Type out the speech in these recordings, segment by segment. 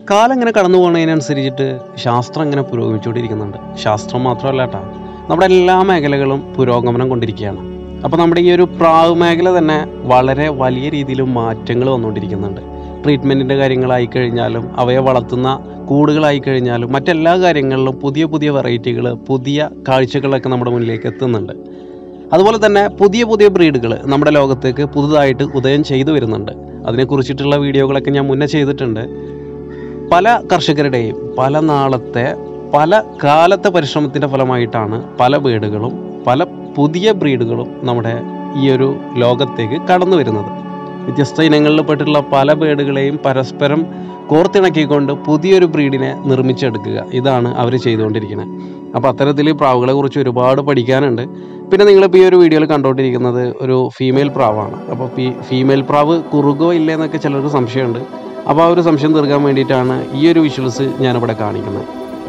കാലം ഇങ്ങനെ കടന്നു പോകുന്നതിനനുസരിച്ചിട്ട് ശാസ്ത്രം ഇങ്ങനെ പുരോഗമിച്ചുകൊണ്ടിരിക്കുന്നുണ്ട് ശാസ്ത്രം മാത്രമല്ല കേട്ടോ നമ്മുടെ എല്ലാ മേഖലകളും പുരോഗമനം കൊണ്ടിരിക്കുകയാണ് അപ്പോൾ നമ്മുടെ ഈ ഒരു പ്രാവ് മേഖല തന്നെ വളരെ വലിയ രീതിയിൽ മാറ്റങ്ങൾ വന്നുകൊണ്ടിരിക്കുന്നുണ്ട് ട്രീറ്റ്മെൻറ്റിൻ്റെ കാര്യങ്ങളായി കഴിഞ്ഞാലും അവയെ വളർത്തുന്ന കൂടുകളായി കഴിഞ്ഞാലും മറ്റെല്ലാ കാര്യങ്ങളിലും പുതിയ പുതിയ വെറൈറ്റികൾ പുതിയ കാഴ്ചകളൊക്കെ നമ്മുടെ മുന്നിലേക്ക് എത്തുന്നുണ്ട് അതുപോലെ തന്നെ പുതിയ പുതിയ ബ്രീഡുകൾ നമ്മുടെ ലോകത്തേക്ക് പുതുതായിട്ട് ഉദയം ചെയ്തു വരുന്നുണ്ട് അതിനെക്കുറിച്ചിട്ടുള്ള വീഡിയോകളൊക്കെ ഞാൻ മുന്നേ ചെയ്തിട്ടുണ്ട് പല കർഷകരുടെയും പല നാളത്തെ പല കാലത്തെ പരിശ്രമത്തിൻ്റെ ഫലമായിട്ടാണ് പല ബ്രീഡുകളും പല പുതിയ ബ്രീഡുകളും നമ്മുടെ ഈ ഒരു ലോകത്തേക്ക് കടന്നു വരുന്നത് വ്യത്യസ്ത ഇനങ്ങളിൽ പെട്ടിട്ടുള്ള പല ബേഡുകളെയും പരസ്പരം കോർത്തിണക്കിക്കൊണ്ട് പുതിയൊരു ബ്രീഡിനെ നിർമ്മിച്ചെടുക്കുക ഇതാണ് അവർ ചെയ്തുകൊണ്ടിരിക്കുന്നത് അപ്പോൾ അത്തരത്തിൽ പ്രാവുകളെ കുറിച്ച് ഒരുപാട് പഠിക്കാനുണ്ട് പിന്നെ നിങ്ങളിപ്പോൾ ഈ ഒരു വീഡിയോയിൽ കണ്ടുകൊണ്ടിരിക്കുന്നത് ഒരു ഫീമെയിൽ പ്രാവാണ് അപ്പോൾ ഈ ഫീമെയിൽ പ്രാവ് കുറുകോ ഇല്ലേ എന്നൊക്കെ ചിലർക്ക് സംശയമുണ്ട് അപ്പോൾ ആ ഒരു സംശയം തീർക്കാൻ വേണ്ടിയിട്ടാണ് ഈ ഒരു വിഷ്വൽസ് ഞാനിവിടെ കാണിക്കുന്നത്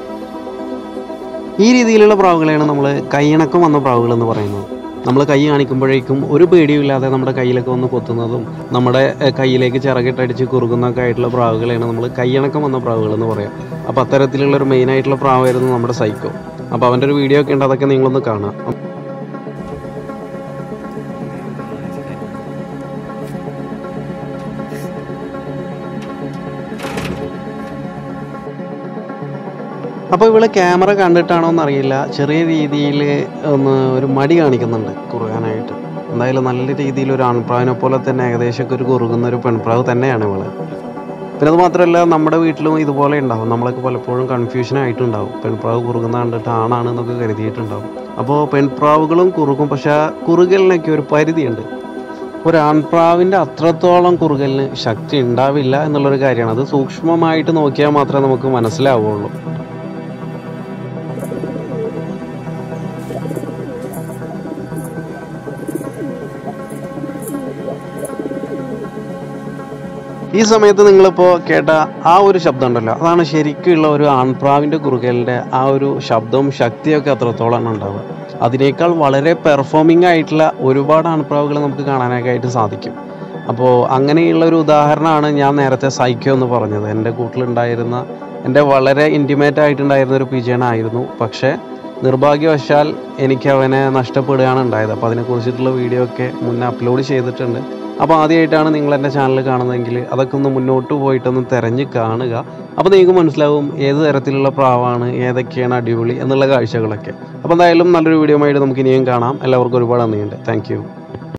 ഈ രീതിയിലുള്ള പ്രാവുകളെയാണ് നമ്മൾ കൈയിണക്കം വന്ന പ്രാവുകൾ എന്ന് പറയുന്നത് നമ്മൾ കൈ കാണിക്കുമ്പോഴേക്കും ഒരു പേടിയുമില്ലാതെ നമ്മുടെ കയ്യിലൊക്കെ വന്ന് കൊത്തുന്നതും നമ്മുടെ എഹ്, കയ്യിലേക്ക് ചിറകിട്ടടിച്ച് കുറുകുന്നൊക്കെ ആയിട്ടുള്ള പ്രാവുകളെയാണ് നമ്മൾ കൈയിണക്കം വന്ന പ്രാവുകൾ എന്ന് പറയാം അപ്പോൾ അത്തരത്തിലുള്ള ഒരു മെയിൻ ആയിട്ടുള്ള പ്രാവായിരുന്നു നമ്മുടെ സൈക്കോ അപ്പോൾ അവൻ്റെ ഒരു വീഡിയോ ഒക്കെ ഉണ്ട് അതൊക്കെ നിങ്ങളൊന്ന് കാണാം അപ്പോൾ ഇവള് ക്യാമറ കണ്ടിട്ടാണോ എന്നറിയില്ല ചെറിയ രീതിയിൽ ഒന്ന് ഒരു മടി കാണിക്കുന്നുണ്ട് കുറുകാനായിട്ട് എന്തായാലും നല്ല രീതിയിൽ ഒരു ആൺപ്രാവിനെ പോലെ തന്നെ ഏകദേശമൊക്കെ ഒരു കുറുകുന്ന ഒരു പെൺപ്രാവ് തന്നെയാണ് ഇവള് പിന്നെ അത് മാത്രമല്ല നമ്മുടെ വീട്ടിലും ഇതുപോലെ ഉണ്ടാവും നമ്മളൊക്കെ പലപ്പോഴും കൺഫ്യൂഷൻ ആയിട്ടുണ്ടാവും പെൺപ്രാവ് കുറുകുന്ന കണ്ടിട്ട് ആണാണ് എന്നൊക്കെ കരുതിയിട്ടുണ്ടാവും അപ്പോൾ പെൺപ്രാവുകളും കുറുകും പക്ഷെ ആ കുറുകലിനൊക്കെ ഒരു പരിധിയുണ്ട് ഒരു ആൺപ്രാവിൻ്റെ അത്രത്തോളം കുറുകലിന് ശക്തി ഉണ്ടാവില്ല എന്നുള്ളൊരു കാര്യമാണ് അത് സൂക്ഷ്മമായിട്ട് നോക്കിയാൽ മാത്രമേ നമുക്ക് മനസ്സിലാവുള്ളൂ ഈ സമയത്ത് നിങ്ങളിപ്പോൾ കേട്ട ആ ഒരു ശബ്ദം ഉണ്ടല്ലോ അതാണ് ശരിക്കുള്ള ഒരു ആൺപ്രാവിൻ്റെ കുറുകലിൻ്റെ ആ ഒരു ശബ്ദവും ശക്തിയൊക്കെ അത്രത്തോളമാണ് ഉണ്ടാവുക അതിനേക്കാൾ വളരെ പെർഫോമിംഗ് ആയിട്ടുള്ള ഒരുപാട് ആൺപ്രാവുകൾ നമുക്ക് കാണാനൊക്കെ ആയിട്ട് സാധിക്കും അപ്പോൾ അങ്ങനെയുള്ള ഒരു ഉദാഹരണമാണ് ഞാൻ നേരത്തെ സൈക്കോ എന്ന് പറഞ്ഞത് എൻ്റെ കൂട്ടിലുണ്ടായിരുന്ന എൻ്റെ വളരെ ഇൻറ്റിമേറ്റ് ആയിട്ടുണ്ടായിരുന്ന ഒരു പിജനായിരുന്നു പക്ഷേ നിർഭാഗ്യവശാൽ എനിക്ക് അവനെ നഷ്ടപ്പെടുകയാണ് ഉണ്ടായത് അപ്പോൾ അതിനെക്കുറിച്ചിട്ടുള്ള വീഡിയോ ഒക്കെ മുന്നേ അപ്ലോഡ് ചെയ്തിട്ടുണ്ട് അപ്പോൾ ആദ്യമായിട്ടാണ് നിങ്ങൾ എൻ്റെ ചാനൽ കാണുന്നതെങ്കിൽ അതൊക്കെ ഒന്ന് മുന്നോട്ട് പോയിട്ടൊന്ന് തിരഞ്ഞ് കാണുക അപ്പോൾ നിങ്ങൾക്ക് മനസ്സിലാവും ഏത് തരത്തിലുള്ള പ്രാവാണ് ഏതൊക്കെയാണ് അടിപൊളി എന്നുള്ള കാഴ്ചകളൊക്കെ അപ്പോൾ എന്തായാലും നല്ലൊരു വീഡിയോ ആയിട്ട് നമുക്ക് ഇനിയും കാണാം എല്ലാവർക്കും ഒരുപാട് നന്ദിയുണ്ട് താങ്ക്